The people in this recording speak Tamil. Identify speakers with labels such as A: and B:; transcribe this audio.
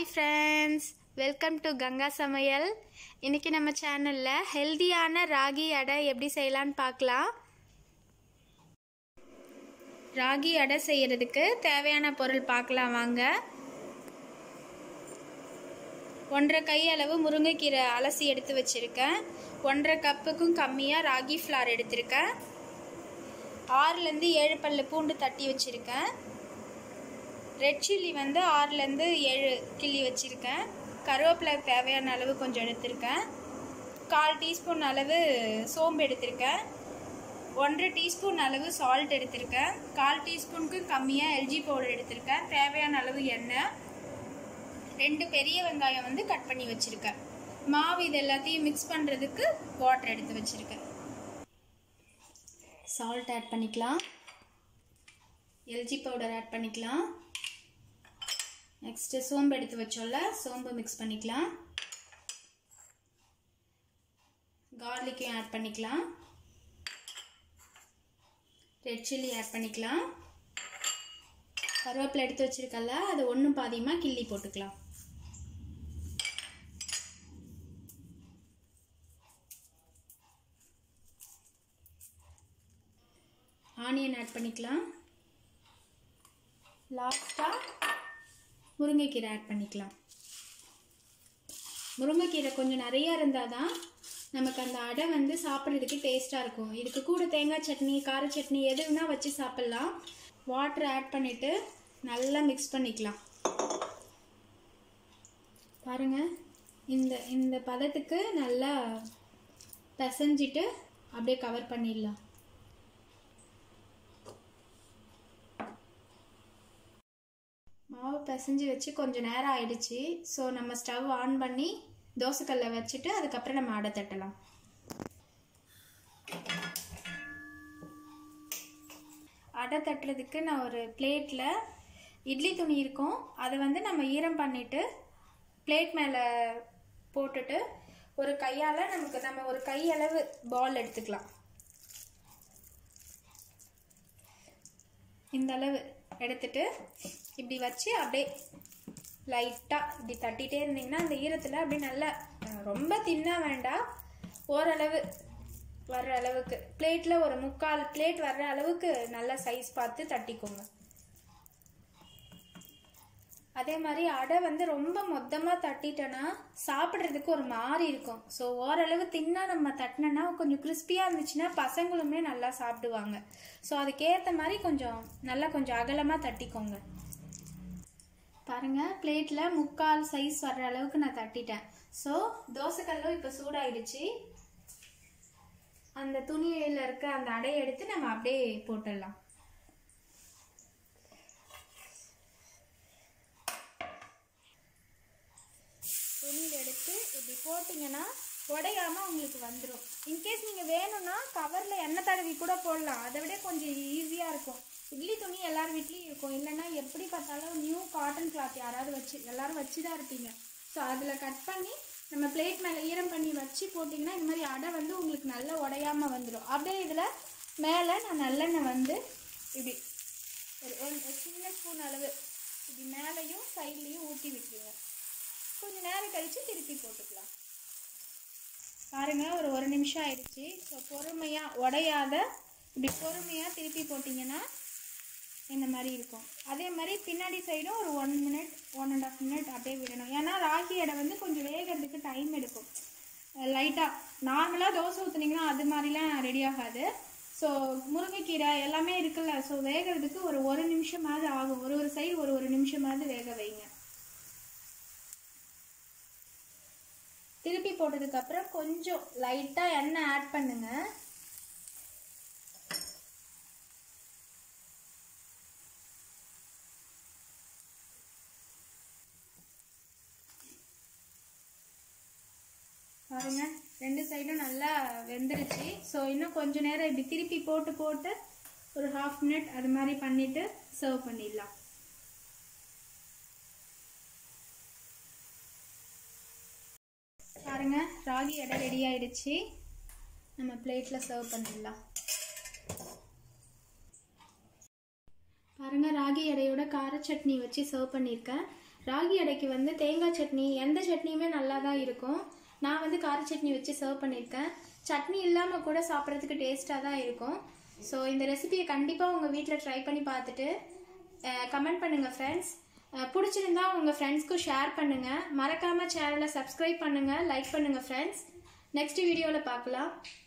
A: hi friends welcome to Ganga சமையல் இன்னைக்கு நம்ம சேனலில் ஹெல்தியான ராகி அடை எப்படி செய்யலான்னு பார்க்கலாம் ராகி அடை செய்யறதுக்கு தேவையான பொருள் பார்க்கலாம் வாங்க ஒன்றரை கை அளவு முருங்கைக்கீரை அலசி எடுத்து வச்சுருக்கேன் ஒன்றரை கப்புக்கும் கம்மியாக ராகி ஃப்ளார் எடுத்திருக்கேன் ஆறுலேருந்து ஏழு பல்லு பூண்டு தட்டி வச்சுருக்கேன் ரெட் சில்லி வந்து ஆறுலேருந்து ஏழு கிள்ளி வச்சுருக்கேன் கருவேப்பிலை தேவையான அளவு கொஞ்சம் எடுத்திருக்கேன் கால் டீஸ்பூன் அளவு சோம்பு எடுத்திருக்கேன் ஒன்றரை டீஸ்பூன் அளவு சால்ட் எடுத்திருக்கேன் கால் டீஸ்பூனுக்கு கம்மியாக எல்ஜி பவுடர் எடுத்திருக்கேன் தேவையான அளவு எண்ணெய் ரெண்டு பெரிய வெங்காயம் வந்து கட் பண்ணி வச்சுருக்கேன் மாவு இது எல்லாத்தையும் மிக்ஸ் பண்ணுறதுக்கு வாட்டர் எடுத்து வச்சுருக்கேன் சால்ட் ஆட் பண்ணிக்கலாம் எல்ஜி பவுடர் ஆட் பண்ணிக்கலாம் நெக்ஸ்ட்டு சோம்பு எடுத்து வச்சோம்ல சோம்பு மிக்ஸ் பண்ணிக்கலாம் கார்லிக்கையும் ஆட் பண்ணிக்கலாம் ரெட் சில்லி ஆட் பண்ணிக்கலாம் கருவேப்பிலை எடுத்து வச்சிருக்கல அது ஒன்றும் பாதியமாக கிள்ளி போட்டுக்கலாம் ஆனியன் ஆட் பண்ணிக்கலாம் லாஸ்ட்டாக முருங்கைக்கீரை ஆட் பண்ணிக்கலாம் முருங்கைக்கீரை கொஞ்சம் நிறையா இருந்தால் தான் நமக்கு அந்த அடை வந்து சாப்பிட்றதுக்கு டேஸ்ட்டாக இருக்கும் இதுக்கு கூட தேங்காய் சட்னி கார சட்னி எது வேணால் வச்சு சாப்பிட்லாம் வாட்டர் ஆட் பண்ணிவிட்டு நல்லா மிக்ஸ் பண்ணிக்கலாம் பாருங்கள் இந்த இந்த பதத்துக்கு நல்லா பிசைஞ்சிட்டு அப்படியே கவர் பண்ணிடலாம் மாவு பிசைஞ்சு வச்சு கொஞ்சம் நேரம் ஆயிடுச்சு ஸோ நம்ம ஸ்டவ் ஆன் பண்ணி தோசைக்கல்லை வச்சுட்டு அதுக்கப்புறம் நம்ம அடை தட்டலாம் அடை தட்டுறதுக்கு நான் ஒரு பிளேட்டில் இட்லி துணி இருக்கும் அதை வந்து நம்ம ஈரம் பண்ணிவிட்டு பிளேட் மேலே போட்டுட்டு ஒரு கையால் நமக்கு நம்ம ஒரு கையளவு பால் எடுத்துக்கலாம் இந்த அளவு எடுத்துட்டு இப்படி வச்சு அப்படியே லைட்டாக இப்படி தட்டிகிட்டே இருந்தீங்கன்னா அந்த ஈரத்தில் அப்படியே நல்லா ரொம்ப தின்னாக வேண்டாம் ஓரளவு வர்ற அளவுக்கு பிளேட்டில் ஒரு முக்கால் பிளேட் வர்ற அளவுக்கு நல்ல சைஸ் பார்த்து தட்டிக்கோங்க அதே மாதிரி அடை வந்து ரொம்ப மொத்தமாக தட்டிட்டோன்னா சாப்பிட்றதுக்கு ஒரு மாதிரி இருக்கும் ஸோ ஓரளவு தின்னா நம்ம தட்டினோன்னா கொஞ்சம் கிறிஸ்பியாக இருந்துச்சுன்னா பசங்களுமே நல்லா சாப்பிடுவாங்க ஸோ அதுக்கேற்ற மாதிரி கொஞ்சம் நல்லா கொஞ்சம் அகலமாக தட்டிக்கோங்க பாருங்கள் பிளேட்டில் முக்கால் சைஸ் வர்ற அளவுக்கு நான் தட்டிட்டேன் ஸோ தோசைக்கல்லும் இப்போ சூடாயிடுச்சு அந்த துணியில் இருக்க அந்த அடையை எடுத்து நம்ம அப்படியே போட்டுடலாம் துணியில் எடுத்து இப்படி போட்டிங்கன்னா உடையாமல் உங்களுக்கு வந்துடும் இன்கேஸ் நீங்கள் வேணும்னா கவரில் எண்ணெய் தடவி கூட போடலாம் அதை விட கொஞ்சம் ஈஸியாக இருக்கும் இட்லி துணி எல்லார் வீட்லேயும் இருக்கும் இல்லைன்னா எப்படி பார்த்தாலும் நியூ காட்டன் கிளாத் யாராவது வச்சு எல்லாரும் வச்சு தான் இருப்பீங்க ஸோ அதில் கட் பண்ணி நம்ம பிளேட் மேலே ஈரம் பண்ணி வச்சு போட்டிங்கன்னா இந்த மாதிரி அடை வந்து உங்களுக்கு நல்லா உடையாமல் வந்துடும் அப்படியே இதில் மேலே நான் நல்லெண்ணெய் வந்து இப்படி ஒரு ஒரு சின்ன ஸ்பூன் அளவு இப்படி மேலேயும் சைட்லேயும் ஊற்றி விட்டுருங்க கொஞ்சம் நேரம் கழித்து திருப்பி போட்டுக்கலாம் பாருங்கள் ஒரு ஒரு நிமிஷம் ஆயிடுச்சு ஸோ பொறுமையாக உடையாத இப்படி பொறுமையாக திருப்பி போட்டிங்கன்னா இந்த மாதிரி இருக்கும் அதே மாதிரி பின்னாடி சைடும் ஒரு one minute one and half minute அப்படியே விடணும் ஏன்னா ராகி எடை வந்து கொஞ்சம் வேகிறதுக்கு டைம் எடுக்கும் லைட்டாக நார்மலாக தோசை ஊற்றுனீங்கன்னா அது மாதிரிலாம் ரெடி ஆகாது ஸோ முருங்கைக்கீரை எல்லாமே இருக்குல்ல ஸோ வேகிறதுக்கு ஒரு ஒரு நிமிஷமாவது ஆகும் ஒரு ஒரு சைடு ஒரு ஒரு நிமிஷமாவது வேக வைங்க திருப்பி போட்டதுக்கப்புறம் கொஞ்சம் லைட்டாக எண்ணெய் ஆட் பண்ணுங்க பாருங்க ரெண்டு சைடும் நல்லா வெந்துருச்சு ஸோ இன்னும் கொஞ்ச நேரம் இப்படி திருப்பி போட்டு போட்டு ஒரு ஹாஃப் மினிட் அது மாதிரி பண்ணிட்டு சர்வ் பண்ணிடலாம் பாருங்க ராகி எடை ரெடி ஆயிடுச்சு நம்ம பிளேட்டில் சர்வ் பண்ணிடலாம் பாருங்க ராகி எடையோட கார சட்னி வச்சு சர்வ் பண்ணியிருக்கேன் ராகி அடைக்கு வந்து தேங்காய் சட்னி எந்த சட்னியுமே நல்லா தான் இருக்கும் நான் வந்து கார சட்னி வச்சு சர்வ் பண்ணியிருக்கேன் சட்னி இல்லாமல் கூட சாப்பிட்றதுக்கு டேஸ்ட்டாக தான் இருக்கும் ஸோ இந்த ரெசிபியை கண்டிப்பாக உங்கள் வீட்டில் ட்ரை பண்ணி பார்த்துட்டு கமெண்ட் பண்ணுங்கள் ஃப்ரெண்ட்ஸ் பிடிச்சிருந்தா உங்கள் ஃப்ரெண்ட்ஸ்க்கும் ஷேர் பண்ணுங்கள் மறக்காமல் சேனலை சப்ஸ்கிரைப் பண்ணுங்கள் லைக் பண்ணுங்கள் ஃப்ரெண்ட்ஸ் நெக்ஸ்ட் வீடியோவில் பார்க்கலாம்